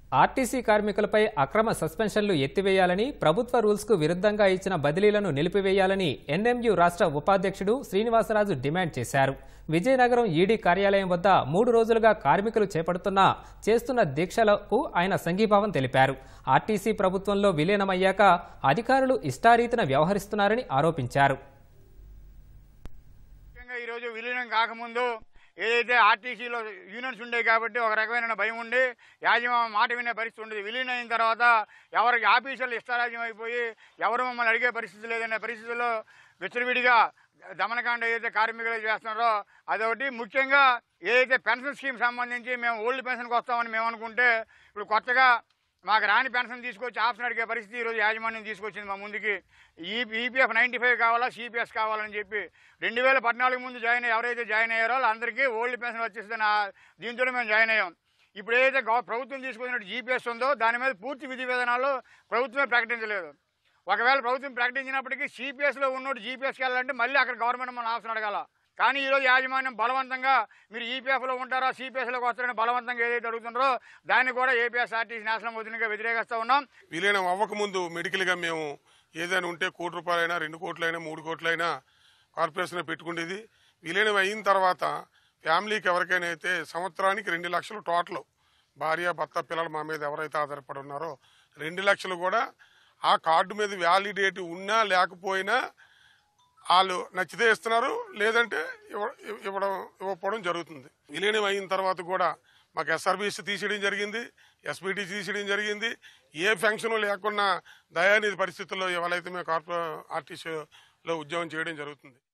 RTC కార్మికులపై అక్రమ సస్పెన్షన్లు ఎత్తివేయాలని ప్రభుత్వ రూల్స్కు విరుద్ధంగా ఇచ్చిన బదిలీలను నిలిపివేయాలని ఎన్ఎంయు రాష్ట్ర ఉపాధ్యక్షుడు శ్రీనివాసరాజు డిమాండ్ చేశారు విజయనగరం ఈడీ కార్యాలయం వద్ద మూడు రోజులుగా కార్మికులు చేపడుతున్న చేస్తున్న దీక్షలకు ఆయన సంఘీభావం తెలిపారు ఆర్టీసీ ప్రభుత్వంలో విలీనమయ్యాక అధికారులు ఇష్టారీతిన వ్యవహరిస్తున్నారని ఆరోపించారు ముఖ్యంగా ఈరోజు విలీనం కాకముందు ఏదైతే ఆర్టీసీలో యూనియన్స్ ఉండేవి కాబట్టి ఒక రకమైన భయం ఉండి యాజమాన్యం మాట వినే పరిస్థితి ఉండేది విలీనం అయిన తర్వాత ఎవరికి ఆఫీసర్లు ఇష్టారాజ్యం అయిపోయి ఎవరు మమ్మల్ని అడిగే పరిస్థితి లేదనే పరిస్థితుల్లో విచ్చలవిడిగా దమనకాండ ఏదైతే కార్మికులు చేస్తున్నారో అదొకటి ముఖ్యంగా ఏదైతే పెన్షన్ స్కీమ్ సంబంధించి మేము ఓల్డ్ పెన్షన్కి వస్తామని మేము అనుకుంటే ఇప్పుడు కొత్తగా మాకు రాని పెన్షన్ తీసుకొచ్చి ఆప్షన్ అడిగే పరిస్థితి ఈరోజు యాజమాన్యం తీసుకొచ్చింది మా ముందుకి ఈ ఈపీఎఫ్ నైంటీ ఫైవ్ కావాలా సిపిఎస్ కావాలని చెప్పి రెండు వేల పద్నాలుగు ముందు జాయిన్ అయ్యి ఎవరైతే జాయిన్ అయ్యారో వాళ్ళందరికీ ఓల్డ్ పెన్షన్ వచ్చేసింది నా దీంతో మేము జాయిన్ అయ్యాం ఇప్పుడు ఏదైతే గవ ప్రభుత్వం తీసుకున్నట్టు జీపీఎస్ ఉందో దాని మీద పూర్తి విధి విధానాలు ప్రభుత్వమే ప్రకటించలేదు ఒకవేళ ప్రభుత్వం ప్రకటించినప్పటికీ సిపిఎస్లో ఉన్నోడు జీపీఎస్కి వెళ్ళాలంటే మళ్ళీ అక్కడ గవర్నమెంట్ మన ఆప్షన్ అడగాల కానీ ఈరోజు యాజమాన్యం బలవంతంగా మీరు ఈపీఎఫ్లో ఉంటారా సిపిఎస్లోకి వస్తారని బలవంతంగా ఏదైతే అడుగుతున్నారో దాన్ని కూడా ఏపీఎస్ఆర్టీసీ నేషనల్ వదిలిగా వ్యతిరేకిస్తూ ఉన్నాం విలీనం అవ్వకముందు మెడికల్గా మేము ఏదైనా ఉంటే కోటి రూపాయలైనా రెండు కోట్లైనా మూడు కోట్లైనా కార్పొరేషన్ పెట్టుకునేది విలీనం అయిన తర్వాత ఫ్యామిలీకి ఎవరికైనా అయితే సంవత్సరానికి రెండు లక్షలు టోటల్ భార్య భర్త పిల్లలు మా మీద ఎవరైతే ఆధారపడి ఉన్నారో రెండు లక్షలు కూడా ఆ కార్డు మీద వ్యాలిడేట్ ఉన్నా లేకపోయినా వాళ్ళు నచ్చితే ఇస్తున్నారు లేదంటే ఇవ్వ- ఇవ్వడం ఇవ్వకపోవడం జరుగుతుంది విలీనం అయిన తర్వాత కూడా మాకు ఎస్ఆర్బీసీ తీసేయడం జరిగింది ఎస్బీటీ తీసేయడం జరిగింది ఏ ఫంక్షన్ లేకుండా దయానిధి పరిస్థితుల్లో ఎవరైతే మేము కార్పొ ఆర్టీసీలో ఉద్యోగం చేయడం జరుగుతుంది